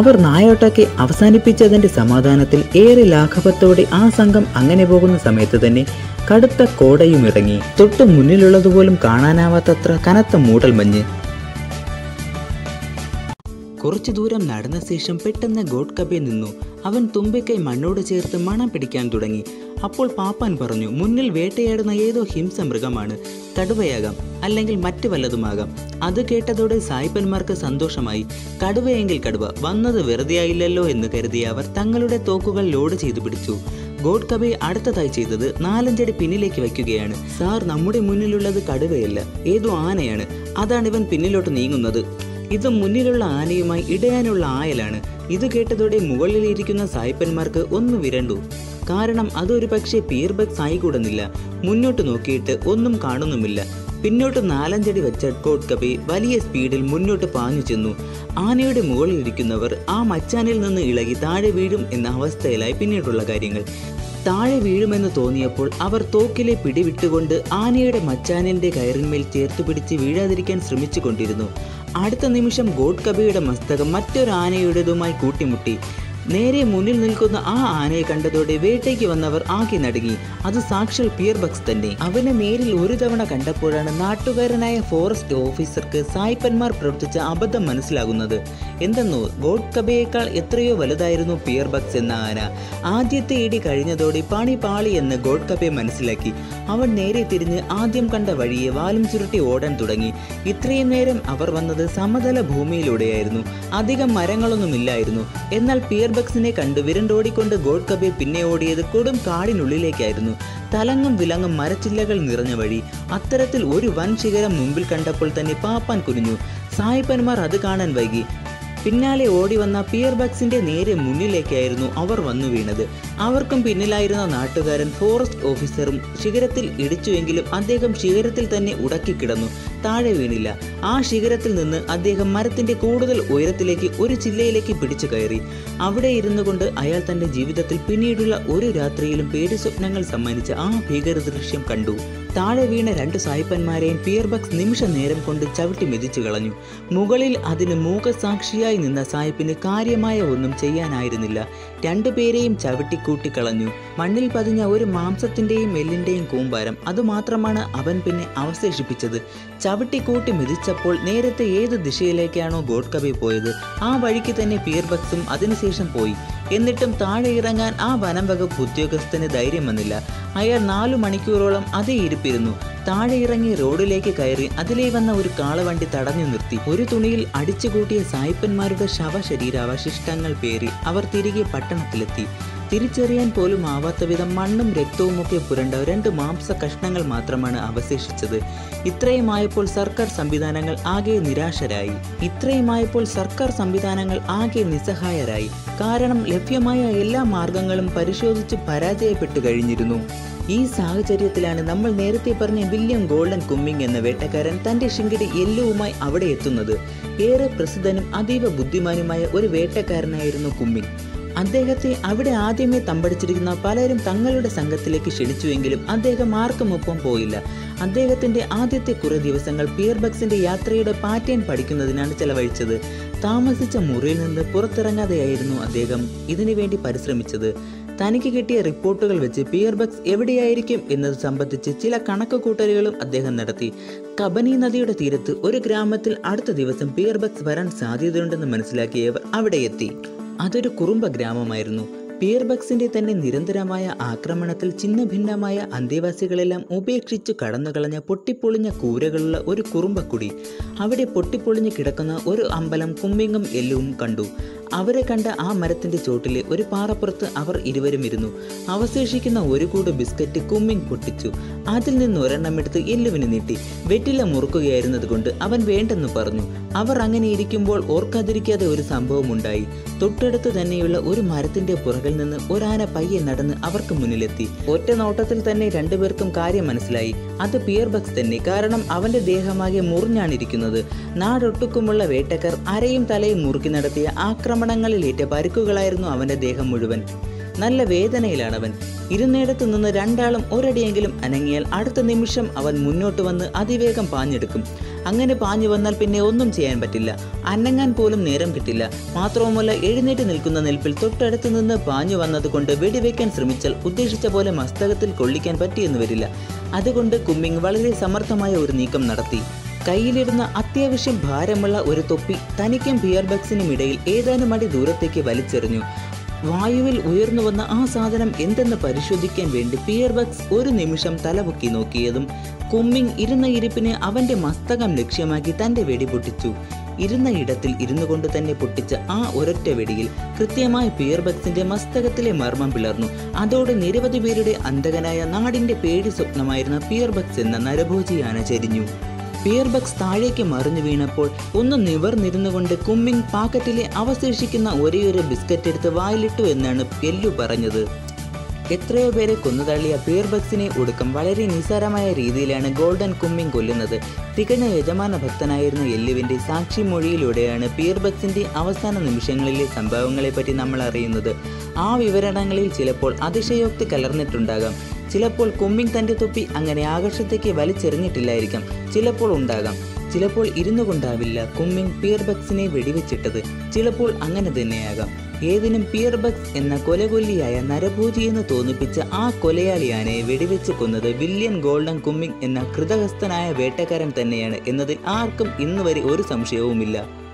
അവർ നായോട്ടൊക്കെ അവസാനിപ്പിച്ചതിന്റെ സമാധാനത്തിൽ ഏറെ ലാഘവത്തോടെ ആ സംഘം അങ്ങനെ പോകുന്ന സമയത്ത് തന്നെ കടുത്ത കോടയും ഇറങ്ങി തൊട്ട് മുന്നിലുള്ളതുപോലും കാണാനാവാത്തത്ര കനത്ത മൂടൽമഞ്ഞ് കുറച്ചു ദൂരം നടന്ന ശേഷം പെട്ടെന്ന് ഗോഡ്കബെ നിന്നു അവൻ തുമ്പിക്കൈ മണ്ണോട് ചേർത്ത് മണം പിടിക്കാൻ തുടങ്ങി അപ്പോൾ പാപ്പാൻ പറഞ്ഞു മുന്നിൽ വേട്ടയാടുന്ന ഏതോ ഹിംസ മൃഗമാണ് കടുവയാകാം അല്ലെങ്കിൽ മറ്റു വല്ലതുമാകാം അത് കേട്ടതോടെ സായിപ്പന്മാർക്ക് സന്തോഷമായി കടുവയെങ്കിൽ കടുവ വന്നത് വെറുതെയായില്ലല്ലോ എന്ന് കരുതി അവർ തങ്ങളുടെ തോക്കുകൾ ലോഡ് ചെയ്തു പിടിച്ചു ഗോഡ് കബെ അടുത്തതായി ചെയ്തത് നാലഞ്ചടി പിന്നിലേക്ക് വയ്ക്കുകയാണ് സാർ നമ്മുടെ മുന്നിലുള്ളത് കടുവയല്ല ഏതോ ആനയാണ് അതാണ് ഇവൻ പിന്നിലോട്ട് നീങ്ങുന്നത് ഇത് മുന്നിലുള്ള ആനയുമായി ഇടയാനുള്ള ആയലാണ് ഇത് കേട്ടതോടെ മുകളിലിരിക്കുന്ന സായിപ്പന്മാർക്ക് ഒന്ന് വിരണ്ടു കാരണം അതൊരു പക്ഷേ പീർബക്സ് ആയിക്കൂടുന്നില്ല മുന്നോട്ട് നോക്കിയിട്ട് ഒന്നും കാണുന്നുമില്ല പിന്നോട്ട് നാലഞ്ചടി വെച്ച കോട്ട് കബി വലിയ സ്പീഡിൽ മുന്നോട്ട് പാഞ്ഞു ചെന്നു ആനയുടെ മുകളിലിരിക്കുന്നവർ ആ മച്ചാനിൽ നിന്ന് ഇളകി താഴെ വീഴും എന്ന അവസ്ഥയിലായി പിന്നീടുള്ള കാര്യങ്ങൾ താഴെ വീഴുമെന്ന് തോന്നിയപ്പോൾ അവർ തോക്കിലെ പിടിവിട്ടുകൊണ്ട് ആനയുടെ മച്ചാനിന്റെ കയറിന്മേൽ ചേർത്ത് പിടിച്ച് വീഴാതിരിക്കാൻ ശ്രമിച്ചുകൊണ്ടിരുന്നു അടുത്ത നിമിഷം ഗോഡ് കബയുടെ മസ്തകം മറ്റൊരു ആനയുടേതുമായി കൂട്ടിമുട്ടി നേരെ മുന്നിൽ നിൽക്കുന്ന ആ ആനയെ കണ്ടതോടെ വേട്ടയ്ക്ക് വന്നവർ ആകെ നടുങ്ങി അത് സാക്ഷാൽ പിയർബക്സ് തന്നെ അവനെ നേരിൽ ഒരു തവണ കണ്ടപ്പോഴാണ് നാട്ടുകാരനായ ഫോറസ്റ്റ് ഓഫീസർക്ക് സായിപ്പന്മാർ പ്രവർത്തിച്ച അബദ്ധം മനസ്സിലാകുന്നത് എന്തെന്നോ ഗോഡ് കബയേക്കാൾ എത്രയോ വലുതായിരുന്നു പിയർബക്സ് എന്ന ആന ആദ്യത്തെ ഇടി കഴിഞ്ഞതോടെ പണി പാളി എന്ന് ഗോഡ് കബെ മനസ്സിലാക്കി അവൻ നേരെ തിരിഞ്ഞ് ആദ്യം കണ്ട വഴിയെ വാലും ചുരുട്ടി ഓടാൻ തുടങ്ങി ഇത്രയും നേരം അവർ വന്നത് സമതല ഭൂമിയിലൂടെയായിരുന്നു അധികം മരങ്ങളൊന്നുമില്ലായിരുന്നു എന്നാൽ പിയർബക്സിനെ കണ്ട് വിരണ്ടോടിക്കൊണ്ട് ഗോഡ് കബെ പിന്നെ ഓടിയത് കൊടും കാടിനുള്ളിലേക്കായിരുന്നു തലങ്ങും വിലങ്ങും മരച്ചില്ലകൾ നിറഞ്ഞ വഴി അത്തരത്തിൽ ഒരു വൻ ശിഖരം മുമ്പിൽ കണ്ടപ്പോൾ തന്നെ പാപ്പാൻ കുനിഞ്ഞു സായിപ്പന്മാർ അത് കാണാൻ വൈകി പിന്നാലെ ഓടി വന്ന പിയർ ബക്സിന്റെ നേരെ മുന്നിലേക്കായിരുന്നു അവർ വന്നു വീണത് അവർക്കും പിന്നിലായിരുന്ന നാട്ടുകാരൻ ഫോറസ്റ്റ് ഓഫീസറും ശിഖരത്തിൽ ഇടിച്ചുവെങ്കിലും അദ്ദേഹം ശിഖരത്തിൽ തന്നെ ഉടക്കിക്കിടന്നു താഴെ വീണില്ല ആ ശിഖരത്തിൽ നിന്ന് അദ്ദേഹം മരത്തിന്റെ കൂടുതൽ ഉയരത്തിലേക്ക് ഒരു ചില്ലയിലേക്ക് പിടിച്ചു കയറി അവിടെ ഇരുന്നു കൊണ്ട് അയാൾ തന്റെ ജീവിതത്തിൽ പിന്നീടുള്ള ഒരു രാത്രിയിലും പേടി സ്വപ്നങ്ങൾ സമ്മാനിച്ച ആ ഭീകര ദൃശ്യം കണ്ടു താഴെ വീണ രണ്ട് സായിപ്പന്മാരെയും പിയർബക്സ് നിമിഷ നേരം കൊണ്ട് ചവിട്ടി മെതിച്ചു കളഞ്ഞു മുകളിൽ അതിന് മൂകസാക്ഷിയായി നിന്ന സായിപ്പിന് കാര്യമായ ഒന്നും ചെയ്യാനായിരുന്നില്ല രണ്ടുപേരെയും ചവിട്ടിക്കൂട്ടിക്കളഞ്ഞു മണ്ണിൽ പതിഞ്ഞ ഒരു മാംസത്തിന്റെയും എല്ലിന്റെയും കൂമ്പാരം അതുമാത്രമാണ് അവൻ പിന്നെ അവശേഷിപ്പിച്ചത് ചവിട്ടിക്കൂട്ടി മെതിച്ചപ്പോൾ നേരത്തെ ഏത് ദിശയിലേക്കാണോ ഗോഡ് കബി പോയത് ആ വഴിക്ക് തന്നെ പിയർബക്സും അതിനുശേഷം പോയി എന്നിട്ടും താഴെ ഇറങ്ങാൻ ആ വനം വകുപ്പ് ഉദ്യോഗസ്ഥന് ധൈര്യം വന്നില്ല അയാൾ നാലു മണിക്കൂറോളം അതേ ഇരിപ്പിരുന്നു താഴെ ഇറങ്ങി റോഡിലേക്ക് കയറി അതിലേ വന്ന ഒരു കാളവണ്ടി തടഞ്ഞു നിർത്തി ഒരു തുണിയിൽ അടിച്ചുകൂട്ടിയ സായിപ്പന്മാരുടെ ശവശരീരാവശിഷ്ടങ്ങൾ പേറി അവർ തിരികെ പട്ടണത്തിലെത്തി തിരിച്ചറിയാൻ പോലും ആവാത്ത വിധം മണ്ണും രക്തവുമൊക്കെ പുരണ്ട രണ്ട് മാംസ കഷ്ണങ്ങൾ മാത്രമാണ് അവശേഷിച്ചത് ഇത്രയുമായപ്പോൾ സർക്കാർ സംവിധാനങ്ങൾ ആകെ നിരാശരായി ഇത്രയുമായപ്പോൾ സർക്കാർ സംവിധാനങ്ങൾ ആകെ നിസ്സഹായരായി കാരണം ലഭ്യമായ എല്ലാ മാർഗങ്ങളും പരിശോധിച്ച് പരാജയപ്പെട്ടു കഴിഞ്ഞിരുന്നു ഈ സാഹചര്യത്തിലാണ് നമ്മൾ നേരത്തെ പറഞ്ഞ വില്യം ഗോൾഡൻ കുമ്മിങ് എന്ന വേട്ടക്കാരൻ തന്റെ ശിങ്കിടി എല്ലുവുമായി അവിടെ എത്തുന്നത് ഏറെ പ്രസിദ്ധനും അതീവ ബുദ്ധിമാനുമായ ഒരു വേട്ടക്കാരനായിരുന്നു കുമ്മിങ് അദ്ദേഹത്തെ അവിടെ ആദ്യമേ തമ്പടിച്ചിരിക്കുന്ന പലരും തങ്ങളുടെ സംഘത്തിലേക്ക് ക്ഷണിച്ചുവെങ്കിലും അദ്ദേഹം ആർക്കുമൊപ്പം പോയില്ല അദ്ദേഹത്തിന്റെ ആദ്യത്തെ കുറെ ദിവസങ്ങൾ പിയർബക്സിന്റെ യാത്രയുടെ പാറ്റേൺ പഠിക്കുന്നതിനാണ് ചെലവഴിച്ചത് താമസിച്ച മുറിയിൽ നിന്ന് പുറത്തിറങ്ങാതെയായിരുന്നു അദ്ദേഹം ഇതിനു വേണ്ടി പരിശ്രമിച്ചത് തനിക്ക് കിട്ടിയ റിപ്പോർട്ടുകൾ വെച്ച് പിയർബക്സ് എവിടെയായിരിക്കും എന്നത് സംബന്ധിച്ച് ചില കണക്ക് കൂട്ടലുകളും അദ്ദേഹം നടത്തി കബനി നദിയുടെ തീരത്ത് ഒരു ഗ്രാമത്തിൽ അടുത്ത ദിവസം പിയർബക്സ് വരാൻ സാധ്യതയുണ്ടെന്ന് മനസ്സിലാക്കിയവർ അവിടെ എത്തി അതൊരു കുറുമ്പ ഗ്രാമമായിരുന്നു പിയർബക്സിന്റെ തന്നെ നിരന്തരമായ ആക്രമണത്തിൽ ചിന്ന ഭിന്നമായ അന്തേവാസികളെല്ലാം ഉപേക്ഷിച്ചു കടന്നുകളഞ്ഞ പൊട്ടിപ്പൊളിഞ്ഞ കൂരകളുള്ള ഒരു കുറുമ്പക്കുടി അവിടെ പൊട്ടിപ്പൊളിഞ്ഞു കിടക്കുന്ന ഒരു അമ്പലം കുമ്മിങ്ങും എല്ലുവും കണ്ടു അവരെ കണ്ട ആ മരത്തിന്റെ ചോട്ടിലെ ഒരു പാറപ്പുറത്ത് അവർ ഇരുവരും ഇരുന്നു അവശേഷിക്കുന്ന ഒരു കൂട് ബിസ്ക്കറ്റ് കുമ്മിങ് പൊട്ടിച്ചു അതിൽ നിന്ന് ഒരെണ്ണം എടുത്ത് എല്ലുവിന് നീട്ടി വെറ്റില മുറുക്കുകയായിരുന്നത് കൊണ്ട് അവൻ വേണ്ടെന്ന് പറഞ്ഞു അവർ അങ്ങനെ ഇരിക്കുമ്പോൾ ഓർക്കാതിരിക്കാതെ ഒരു സംഭവം ഉണ്ടായി തൊട്ടടുത്ത് തന്നെയുള്ള ഒരു മരത്തിന്റെ പുറകിൽ നിന്ന് ഒരാന പയ്യെ നടന്ന് അവർക്ക് മുന്നിലെത്തി ഒറ്റ നോട്ടത്തിൽ തന്നെ രണ്ടുപേർക്കും കാര്യം മനസ്സിലായി അത് പിയർബക്സ് തന്നെ കാരണം അവന്റെ ദേഹമാകെ മുറിഞ്ഞാണിരിക്കുന്നത് നാടൊട്ടുക്കുമുള്ള വേട്ടക്കാർ അരയും തലയും മുറുക്കി നടത്തിയ ആക്രമണങ്ങളിലേറ്റ പരുക്കുകളായിരുന്നു അവന്റെ ദേഹം മുഴുവൻ നല്ല വേദനയിലാണവൻ ഇരുന്നിടത്തു നിന്ന് രണ്ടാളും ഒരടിയെങ്കിലും അനങ്ങിയാൽ അടുത്ത നിമിഷം അവൻ മുന്നോട്ട് വന്ന് അതിവേഗം പാഞ്ഞെടുക്കും അങ്ങനെ പാഞ്ഞു വന്നാൽ പിന്നെ ഒന്നും ചെയ്യാൻ പറ്റില്ല അനങ്ങാൻ പോലും നേരം കിട്ടില്ല മാത്രവുമല്ല എഴുന്നേറ്റ് നിൽക്കുന്ന നിൽപ്പിൽ തൊട്ടടുത്ത് നിന്ന് പാഞ്ഞു വന്നതുകൊണ്ട് വെടിവെക്കാൻ ശ്രമിച്ചാൽ ഉദ്ദേശിച്ച പോലെ മസ്തകത്തിൽ കൊള്ളിക്കാൻ പറ്റിയെന്ന് വരില്ല അതുകൊണ്ട് കുമ്മിങ് വളരെ സമർത്ഥമായ ഒരു നീക്കം നടത്തി കയ്യിലിരുന്ന അത്യാവശ്യം ഭാരമുള്ള ഒരു തൊപ്പി തനിക്കും പിയർ ബക്സിനും ഇടയിൽ ഏതാനും അടി ദൂരത്തേക്ക് വലിച്ചെറിഞ്ഞു വായുവിൽ ഉയർന്നു വന്ന ആ സാധനം എന്തെന്ന് പരിശോധിക്കാൻ വേണ്ടി പിയർ ബക്സ് ഒരു നിമിഷം തലപൊക്കി നോക്കിയതും കുമ്മിങ് ഇരുന്ന ഇരിപ്പിന് അവന്റെ മസ്തകം ലക്ഷ്യമാക്കി തന്റെ വെടി പൊട്ടിച്ചു ഇരുന്ന ഇടത്തിൽ ഇരുന്നു കൊണ്ട് തന്നെ പൊട്ടിച്ച ആ ഒരൊറ്റ വെടിയിൽ കൃത്യമായി പിയർ ബക്സിന്റെ മസ്തകത്തിലെ മർമ്മം പിളർന്നു അതോടെ നിരവധി പേരുടെ അന്തകനായ നാടിന്റെ പേടി സ്വപ്നമായിരുന്ന പിയർ ബക്സ് എന്ന നരഭോജിയാന ചരിഞ്ഞു പിയർ ബക്സ് താഴേക്ക് മറിഞ്ഞു വീണപ്പോൾ ഒന്ന് നിവർന്നിരുന്നുകൊണ്ട് കുമ്മിങ് പാക്കറ്റിലെ അവശേഷിക്കുന്ന ഒരേയൊരു ബിസ്ക്കറ്റ് എടുത്ത് വായിലിട്ടു എന്നാണ് എല്ലു പറഞ്ഞത് എത്രയോ പേരെ കൊന്നുതള്ളിയ പിയർ ബക്സിനെ ഒടുക്കം വളരെ നിസ്സാരമായ രീതിയിലാണ് ഗോൾഡൻ കുമ്മിങ് കൊല്ലുന്നത് തികഞ്ഞ യജമാന ഭക്തനായിരുന്ന എല്ലുവിന്റെ സാക്ഷി മൊഴിയിലൂടെയാണ് പിയർ ബക്സിന്റെ അവസാന നിമിഷങ്ങളിലെ സംഭവങ്ങളെപ്പറ്റി നമ്മൾ അറിയുന്നത് ആ വിവരണങ്ങളിൽ ചിലപ്പോൾ അതിശയോക്തി കലർന്നിട്ടുണ്ടാകാം ചിലപ്പോൾ കുമ്മിങ് തന്റെ തൊപ്പി അങ്ങനെ ആകാശത്തേക്ക് വലിച്ചെറിഞ്ഞിട്ടില്ലായിരിക്കാം ചിലപ്പോൾ ഉണ്ടാകാം ചിലപ്പോൾ ഇരുന്നു കൊണ്ടാവില്ല കുമ്മിങ് പിയർ ബക്സിനെ വെടിവെച്ചിട്ടത് ചിലപ്പോൾ അങ്ങനെ തന്നെയാകാം ഏതിനും പിയർ ബക്സ് എന്ന കൊലകൊല്ലിയായ നരഭൂജി എന്ന് തോന്നിപ്പിച്ച ആ കൊലയാളിയാനെ വെടിവെച്ച് കൊന്നത് വില്യൻ ഗോൾഡൻ കുമ്മിങ് എന്ന കൃതഹസ്തനായ വേട്ടക്കാരൻ തന്നെയാണ് എന്നതിൽ ആർക്കും ഇന്നുവരെ ഒരു സംശയവുമില്ല